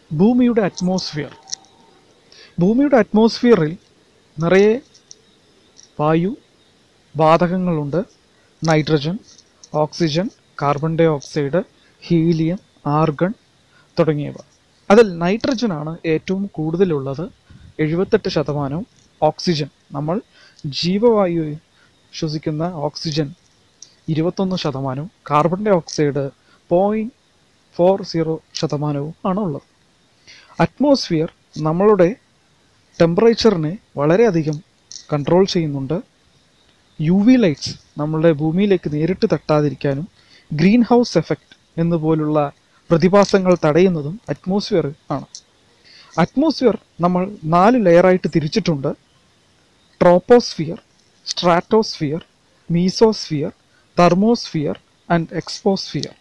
ഭൂമിയുടെ അറ്റ്മോസ്ഫിയർ ഭൂമിയുടെ അറ്റ്മോസ്ഫിയറിൽ നിറയെ വായു വാതകങ്ങളുണ്ട് nitrogen oxygen carbon dioxide helium argon തുടങ്ങിയവ അതിൽ നൈട്രജനാണ് ഏറ്റവും കൂടുതലുള്ളത് എഴുപത്തെട്ട് ശതമാനവും ഓക്സിജൻ നമ്മൾ ജീവവായു ശ്വസിക്കുന്ന ഓക്സിജൻ ഇരുപത്തൊന്ന് ശതമാനവും carbon dioxide point four zero ശതമാനവും ആണ് ഉള്ളത് അറ്റ്മോസ്ഫിയർ നമ്മളുടെ ടെമ്പറേച്ചറിനെ വളരെയധികം കൺട്രോൾ ചെയ്യുന്നുണ്ട് യു വി ലൈറ്റ്സ് നമ്മളുടെ ഭൂമിയിലേക്ക് നേരിട്ട് തട്ടാതിരിക്കാനും ഗ്രീൻ ഹൗസ് എഫക്റ്റ് എന്നുപോലുള്ള പ്രതിഭാസങ്ങൾ തടയുന്നതും അറ്റ്മോസ്ഫിയർ ആണ് അറ്റ്മോസ്ഫിയർ നമ്മൾ നാല് ലെയറായിട്ട് തിരിച്ചിട്ടുണ്ട് troposphere stratosphere mesosphere thermosphere and exosphere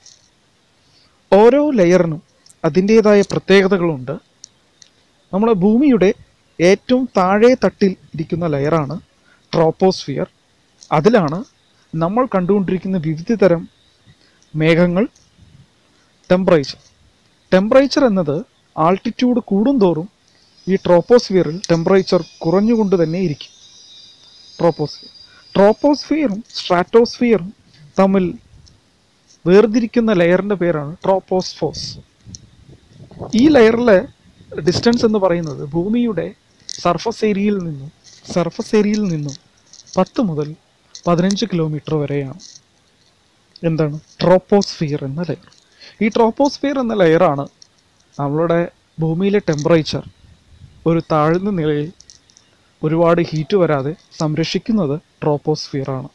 ഓരോ ലെയറിനും അതിൻ്റേതായ പ്രത്യേകതകളുണ്ട് നമ്മുടെ ഭൂമിയുടെ ഏറ്റവും താഴെ തട്ടിൽ ഇരിക്കുന്ന ലെയറാണ് ട്രോപ്പോസ്ഫിയർ അതിലാണ് നമ്മൾ കണ്ടുകൊണ്ടിരിക്കുന്ന വിവിധ തരം മേഘങ്ങൾ ടെമ്പറേച്ചർ ടെമ്പറേച്ചർ എന്നത് ആൾട്ടിറ്റ്യൂഡ് കൂടുന്തോറും ഈ ട്രോപ്പോസ്ഫിയറിൽ ടെമ്പറേച്ചർ കുറഞ്ഞുകൊണ്ട് തന്നെ ഇരിക്കും ട്രോപ്പോസ്ഫിയർ ട്രോപ്പോസ്ഫിയറും സ്ട്രാറ്റോസ്ഫിയറും തമ്മിൽ വേർതിരിക്കുന്ന ലെയറിൻ്റെ പേരാണ് ട്രോപ്പോസ്ഫോസ് ഈ ലെയറിലെ ഡിസ്റ്റൻസ് എന്ന് പറയുന്നത് ഭൂമിയുടെ സർഫസ് ഏരിയയിൽ നിന്നും സർഫസ് ഏരിയയിൽ നിന്നും പത്ത് മുതൽ പതിനഞ്ച് കിലോമീറ്റർ വരെയാണ് എന്താണ് ട്രോപ്പോസ്ഫിയർ എന്ന ലെയർ ഈ ട്രോപ്പോസ്ഫിയർ എന്ന ലെയറാണ് നമ്മളുടെ ഭൂമിയിലെ ടെമ്പറേച്ചർ ഒരു താഴ്ന്ന നിലയിൽ ഒരുപാട് ഹീറ്റ് വരാതെ സംരക്ഷിക്കുന്നത് ട്രോപ്പോസ്ഫിയർ ആണ്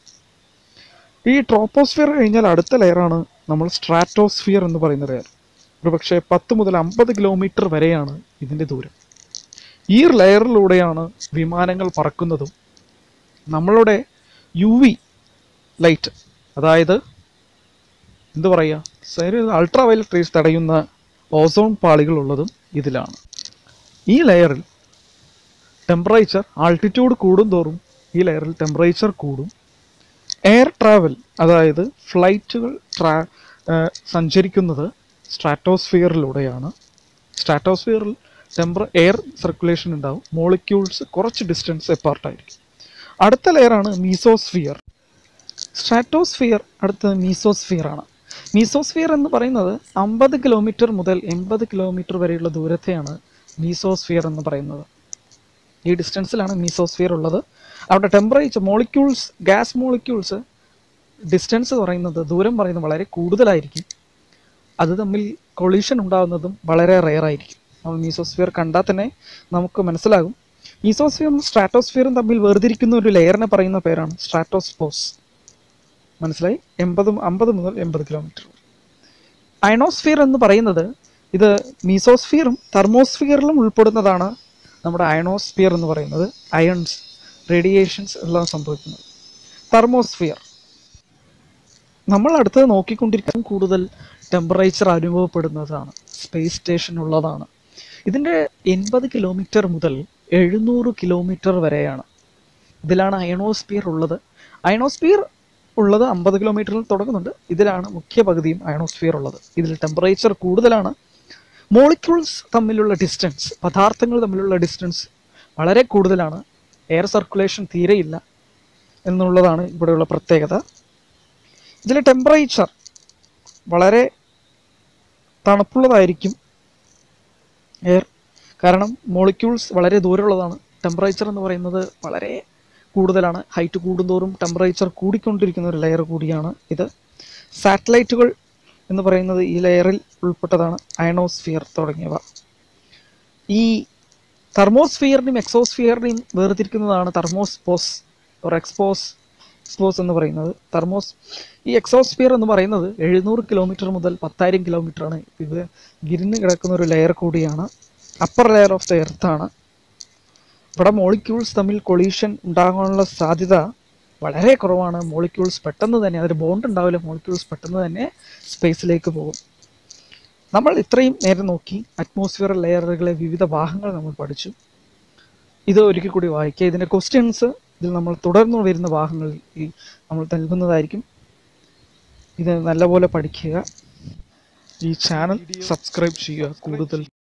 ഈ ട്രോപ്പോസ്ഫിയർ കഴിഞ്ഞാൽ അടുത്ത ലെയറാണ് നമ്മൾ സ്ട്രാറ്റോസ്ഫിയർ എന്ന് പറയുന്ന ലെയർ ഒരു പക്ഷേ പത്ത് മുതൽ അമ്പത് കിലോമീറ്റർ വരെയാണ് ഇതിൻ്റെ ദൂരം ഈ ലെയറിലൂടെയാണ് വിമാനങ്ങൾ പറക്കുന്നതും നമ്മളുടെ യു വി ലൈറ്റ് അതായത് എന്തു പറയുക അൾട്രാ വയലറ്റ് റേസ് തടയുന്ന ഓസോൺ പാളികളുള്ളതും ഇതിലാണ് ഈ ലെയറിൽ ടെമ്പറേച്ചർ ആൾട്ടിറ്റ്യൂഡ് കൂടുന്തോറും ഈ ലെയറിൽ ടെമ്പറേച്ചർ കൂടും എയർ ട്രാവൽ അതായത് ഫ്ലൈറ്റുകൾ ട്രാ സഞ്ചരിക്കുന്നത് സ്ട്രാറ്റോസ്ഫിയറിലൂടെയാണ് സ്ട്രാറ്റോസ്ഫിയറിൽ ടെമ്പറ എയർ സർക്കുലേഷൻ ഉണ്ടാവും മോളിക്യൂൾസ് കുറച്ച് ഡിസ്റ്റൻസ് എപ്പാർട്ടായിരിക്കും അടുത്ത ലെയറാണ് മീസോസ്ഫിയർ സ്ട്രാറ്റോസ്ഫിയർ അടുത്തത് മീസോസ്ഫിയർ ആണ് മീസോസ്ഫിയർ എന്ന് പറയുന്നത് അമ്പത് കിലോമീറ്റർ മുതൽ എൺപത് കിലോമീറ്റർ വരെയുള്ള ദൂരത്തെയാണ് മീസോസ്ഫിയർ എന്ന് പറയുന്നത് ഈ ഡിസ്റ്റൻസിലാണ് മീസോസ്ഫിയർ ഉള്ളത് അവിടെ temperature molecules gas molecules distance പറയുന്നത് ദൂരം പറയുന്നത് വളരെ കൂടുതലായിരിക്കും അത് തമ്മിൽ കൊളീഷൻ ഉണ്ടാകുന്നതും വളരെ റെയർ ആയിരിക്കും നമ്മൾ മീസോസ്ഫിയർ കണ്ടാൽ തന്നെ നമുക്ക് മനസ്സിലാകും മീസോസ്ഫിയറും സ്ട്രാറ്റോസ്ഫിയറും തമ്മിൽ വേർതിരിക്കുന്ന ഒരു ലെയറിനെ പറയുന്ന പേരാണ് സ്ട്രാറ്റോസ്പോസ് മനസ്സിലായി എൺപത് അമ്പത് മുതൽ എൺപത് കിലോമീറ്റർ അയണോസ്ഫിയർ എന്ന് പറയുന്നത് ഇത് മീസോസ്ഫിയറും തെർമോസ്ഫിയറിലും ഉൾപ്പെടുന്നതാണ് നമ്മുടെ അയണോസ്ഫിയർ എന്ന് പറയുന്നത് അയൺസ് റേഡിയേഷൻസ് എല്ലാം സംഭവിക്കുന്നത് തെർമോസ്ഫിയർ നമ്മൾ അടുത്തത് നോക്കിക്കൊണ്ടിരിക്കാൻ കൂടുതൽ ടെമ്പറേച്ചർ അനുഭവപ്പെടുന്നതാണ് സ്പേസ് സ്റ്റേഷൻ ഉള്ളതാണ് ഇതിൻ്റെ എൺപത് കിലോമീറ്റർ മുതൽ എഴുന്നൂറ് കിലോമീറ്റർ വരെയാണ് ഇതിലാണ് അയണോസ്ഫിയർ ഉള്ളത് അയണോസ്ഫിയർ ഉള്ളത് അമ്പത് കിലോമീറ്ററിൽ തുടങ്ങുന്നുണ്ട് ഇതിലാണ് മുഖ്യ പകുതിയും അയണോസ്ഫിയർ ഉള്ളത് ഇതിൽ ടെമ്പറേച്ചർ കൂടുതലാണ് മോളിക്യൂൾസ് തമ്മിലുള്ള ഡിസ്റ്റൻസ് പദാർത്ഥങ്ങൾ തമ്മിലുള്ള ഡിസ്റ്റൻസ് വളരെ കൂടുതലാണ് എയർ സർക്കുലേഷൻ തീരെയില്ല എന്നുള്ളതാണ് ഇവിടെയുള്ള പ്രത്യേകത ഇതിലെ ടെമ്പറേച്ചർ വളരെ തണുപ്പുള്ളതായിരിക്കും എയർ കാരണം മോളിക്യൂൾസ് വളരെ ദൂരമുള്ളതാണ് ടെമ്പറേച്ചർ എന്ന് പറയുന്നത് വളരെ കൂടുതലാണ് ഹൈറ്റ് കൂടുന്തോറും ടെമ്പറേച്ചർ കൂടിക്കൊണ്ടിരിക്കുന്ന ഒരു ലെയർ കൂടിയാണ് ഇത് സാറ്റലൈറ്റുകൾ എന്ന് പറയുന്നത് ഈ ലെയറിൽ ഉൾപ്പെട്ടതാണ് അയണോസ്ഫിയർ തുടങ്ങിയവ ഈ തെർമോസ്ഫിയറിനെയും എക്സോസ്ഫിയറിനെയും വേർതിരിക്കുന്നതാണ് തെർമോസ്പോസ് ഓർ എക്സ്പോസ് എക്സ്പോസ് എന്ന് പറയുന്നത് തെർമോസ് ഈ എക്സോസ്ഫിയർ എന്ന് പറയുന്നത് എഴുന്നൂറ് കിലോമീറ്റർ മുതൽ പത്തായിരം കിലോമീറ്റർ ആണ് ഇത് വിരിഞ്ഞ് കിടക്കുന്ന ഒരു ലെയർ കൂടിയാണ് അപ്പർ ലെയർ ഓഫ് ദ എർത്താണ് ഇവിടെ മോളിക്യൂൾസ് തമ്മിൽ കൊളീഷൻ ഉണ്ടാകാനുള്ള സാധ്യത വളരെ കുറവാണ് മോളിക്യൂൾസ് പെട്ടെന്ന് തന്നെ അതൊരു ബോണ്ട് ഉണ്ടാവില്ല മോളിക്യൂൾസ് പെട്ടെന്ന് തന്നെ സ്പേസിലേക്ക് പോകും നമ്മൾ ഇത്രയും നേരം നോക്കി അറ്റ്മോസ്ഫിയർ ലെയറുകളെ വിവിധ ഭാഗങ്ങൾ നമ്മൾ പഠിച്ചു ഇത് ഒരിക്കൽ കൂടി വായിക്കുക ഇതിൻ്റെ ക്വസ്റ്റ്യൻസ് ഇതിൽ നമ്മൾ തുടർന്ന് വരുന്ന ഭാഗങ്ങളിൽ ഈ നമ്മൾ നൽകുന്നതായിരിക്കും ഇത് നല്ലപോലെ പഠിക്കുക ഈ ചാനൽ സബ്സ്ക്രൈബ് ചെയ്യുക കൂടുതൽ